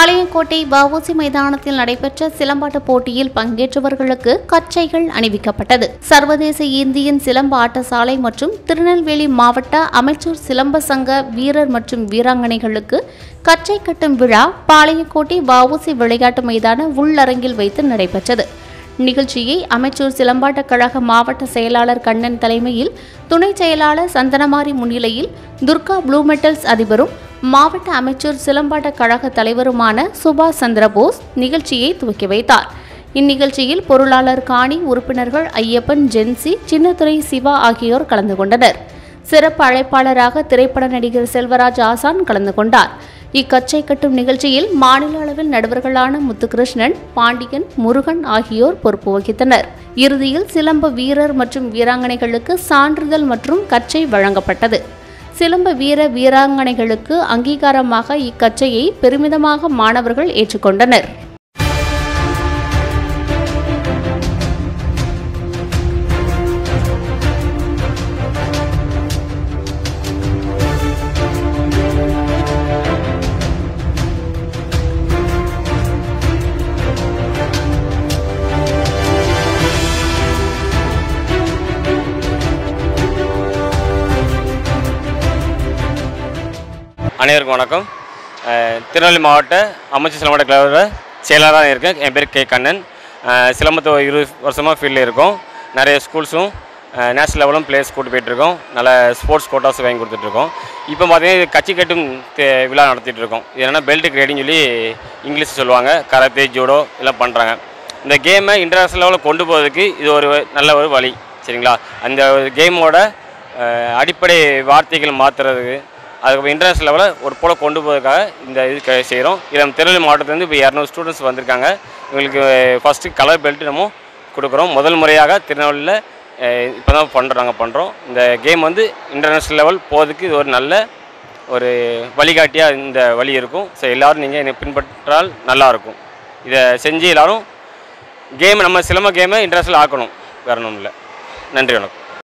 பாளையங்கோட்டை வஉசி மைதானத்தில் நடைபெற்ற சிலம்பாட்ட போட்டியில் பங்கேற்றவர்களுக்கு கச்சைகள் அணிவிக்கப்பட்டது சர்வதேச இந்தியன் சிலம்ப ஆட்டசாலை மற்றும் திருநெல்வேலி மாவட்ட அமைச்சர் சிலம்ப சங்க வீரர் மற்றும் வீராங்கனைகளுக்கு கச்சை கட்டும் விழா பாளையங்கோட்டை வஉசி விளையாட்டு மைதான உள்ளரங்கில் வைத்து நடைபெற்றது நிகழ்ச்சியை அமைச்சர் சிலம்பாட்டக் கழக மாவட்ட செயலாளர் கண்ணன் தலைமையில் துணை செயலாளர் சந்தனமாரி முன்னிலையில் துர்கா ப்ளூ மெட்டல்ஸ் அதிபரும் மாவட்ட அமைச்சர் சிலம்பாட்டக் கழக தலைவருமான சுபாஷ் சந்திரபோஸ் நிகழ்ச்சியை துவக்கி வைத்தார் இந்நிகழ்ச்சியில் பொருளாளர் காணி உறுப்பினர்கள் ஐயப்பன் ஜென்சி சின்னத்துறை சிவா ஆகியோர் கலந்து கொண்டனர் சிறப்பு அழைப்பாளராக திரைப்பட நடிகர் செல்வராஜ் ஆசான் கலந்து கொண்டார் இக்கச்சை கட்டும் நிகழ்ச்சியில் மாநில அளவில் நடுவர்களான முத்துகிருஷ்ணன் பாண்டியன் முருகன் ஆகியோர் பொறுப்பு வகித்தனர் இறுதியில் சிலம்ப வீரர் மற்றும் வீராங்கனைகளுக்கு சான்றிதழ் மற்றும் கச்சை வழங்கப்பட்டது சிலம்ப வீர வீராங்கனைகளுக்கு அங்கீகாரமாக இக்கச்சையை பெருமிதமாக மாணவர்கள் ஏற்றுக்கொண்டனர் அனைவருக்கும் வணக்கம் அஹ், திருநெல்வேலி மாவட்ட அமைச்சர் சிலம்பட்ட கிளவர செயலாளராக இருக்கேன் என் பேர் கே கண்ணன் அஹ், சிலம்பத்தை ஒரு இருபது வருஷமாக ஃபீல்டில் இருக்கோம் நிறைய ஸ்கூல்ஸும் நேஷனல் லெவலும் பிளேயர்ஸ் கூட்டு போயிட்டுருக்கோம் நல்ல ஸ்போர்ட்ஸ் கோட்டாஸ் வாங்கி கொடுத்துட்ருக்கோம் இப்போ பார்த்தீங்கன்னா இது கட்சி கட்டும் தே- விழா நடத்திட்டு இருக்கோம் இது என்னென்னா பெல்ட் கிரேடின்னு சொல்லி இங்கிலீஷ் சொல்லுவாங்க கராத்தே ஜூடோ எல்லாம் பண்ணுறாங்க இந்த கேமை இன்டர்நேஷ்னல் லெவலில் கொண்டு போகிறதுக்கு இது ஒரு நல்ல ஒரு வழி சரிங்களா அந்த கேமோட அடிப்படை வார்த்தைகள் மாற்றுறதுக்கு அதுக்கப்புறம் இன்டர்நேஷ்னல் லெவலில் ஒரு போல கொண்டு போவதற்காக இந்த இது க- செய்கிறோம் இதில் நம்ம திருநெல்வேலி மாவட்டத்துலேருந்து இப்போ இரநூறு ஸ்டூடெண்ட்ஸ் வந்திருக்காங்க இவங்களுக்கு ஃபஸ்ட்டு கலர் பெல்ட் நம்ம கொடுக்குறோம் முதல் முறையாக திருநெல்வேலியில் இப்போ தான் பண்ணுறாங்க பண்ணுறோம் இந்த கேம் வந்து இன்டர்நேஷ்னல் லெவல் போகிறதுக்கு இது ஒரு நல்ல ஒரு வழிகாட்டியாக இந்த வழி இருக்கும் ஸோ எல்லோரும் நீங்கள் என்னை பின்பற்றால் நல்லாயிருக்கும் இதை செஞ்சு எல்லோரும் கேம் நம்ம சிலம்ப கேமை இன்டர்நேஷ்னல் ஆக்கணும் வேற ஒன்றும் இல்லை நன்றி வணக்கம்